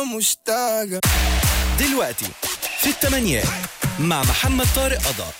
مشتاقة دلوقتي في الثمانيات مع محمد طارق قضاء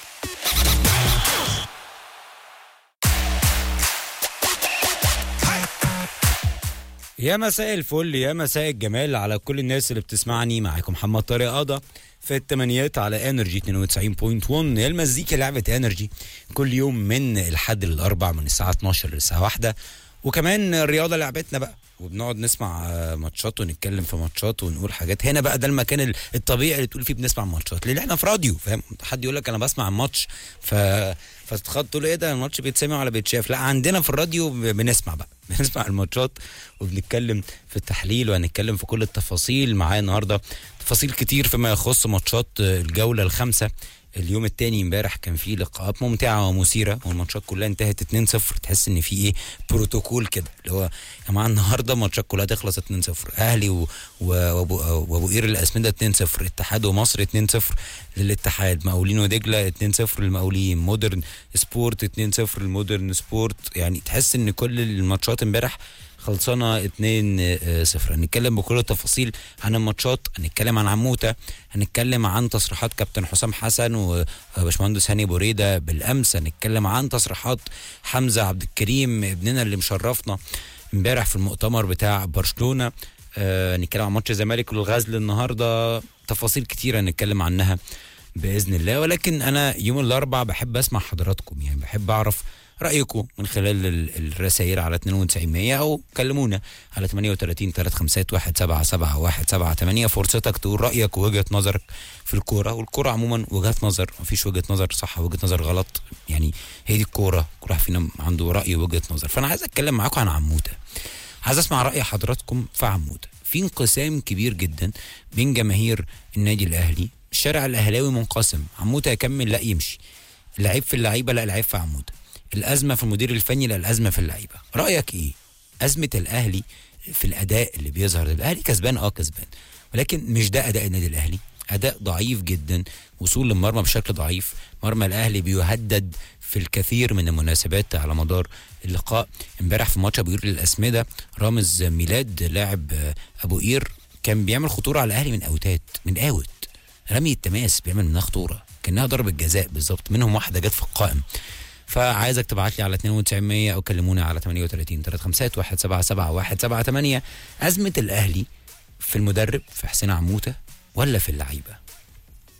يا مساء الفل يا مساء الجمال على كل الناس اللي بتسمعني معاكم محمد طارق قضا في التمانيات على انرجي 92.1 هي المزيكا لعبة انرجي كل يوم من الحد للاربع من الساعة 12 للساعة واحدة وكمان الرياضة لعبتنا بقى وبنقعد نسمع آه، ماتشات ونتكلم في ماتشات ونقول حاجات هنا بقى ده المكان ال- الطبيعي اللي تقول فيه بنسمع ماتشات لان احنا في راديو فاهم حد يقول لك انا بسمع الماتش ف فتتخض تقول ايه ده الماتش بيتسمع ولا بيتشاف لا عندنا في الراديو ب- بنسمع بقى بنسمع الماتشات وبنتكلم في التحليل وهنتكلم في كل التفاصيل معايا النهارده تفاصيل كتير فيما يخص ماتشات آه، الجوله الخامسه اليوم التاني امبارح كان فيه لقاءات ممتعه ومثيره والماتشات كلها انتهت 2-0 تحس ان في ايه بروتوكول كده اللي هو يا جماعه النهارده الماتشات كلها تخلص 2-0 اهلي و... و... وابو وابو قير الاسمده 2-0 اتحاد ومصر 2-0 للاتحاد مقاولين ودجله 2-0 للمقاولين مودرن سبورت 2-0 للمودرن سبورت يعني تحس ان كل الماتشات امبارح خلصانه 2 0 هنتكلم بكل التفاصيل عن الماتشات هنتكلم عن عموته هنتكلم عن تصريحات كابتن حسام حسن وباشمهندس هاني بوريده بالامس هنتكلم عن تصريحات حمزه عبد الكريم ابننا اللي مشرفنا امبارح في المؤتمر بتاع برشلونه آه نتكلم عن ماتش الزمالك والغزل النهارده تفاصيل كتيره هنتكلم عنها باذن الله ولكن انا يوم الاربعاء بحب اسمع حضراتكم يعني بحب اعرف رايكم من خلال ال- الرسائل على 9200 او كلمونا على 38 351 فرصتك تقول رايك ووجهه نظرك في الكوره والكوره عموما وجهات نظر مفيش وجهه نظر صح وجهه نظر غلط يعني هي دي الكوره كل واحد فينا عنده راي ووجهه نظر فانا عايز اتكلم معاكم عن عموته عايز اسمع راي حضراتكم في عموده في انقسام كبير جدا بين جماهير النادي الاهلي الشارع الاهلاوي منقسم عموته يكمل لا يمشي العيب في اللعيبه لا العيب في عموده الازمه في المدير الفني لا الازمه في اللعيبه رايك ايه ازمه الاهلي في الاداء اللي بيظهر الاهلي كسبان اه كسبان ولكن مش ده اداء النادي الاهلي اداء ضعيف جدا وصول للمرمى بشكل ضعيف مرمى الاهلي بيهدد في الكثير من المناسبات على مدار اللقاء امبارح في ماتش ابو قير للاسمده رامز ميلاد لاعب آه، ابو قير كان بيعمل خطوره على الاهلي من اوتات من اوت رمي التماس بيعمل منها خطوره كانها ضربه جزاء بالظبط منهم واحده جت في القائم فعايزك تبعت لي على 9200 او كلموني على 38 351 177 178 ازمه الاهلي في المدرب في حسين عموته ولا في اللعيبه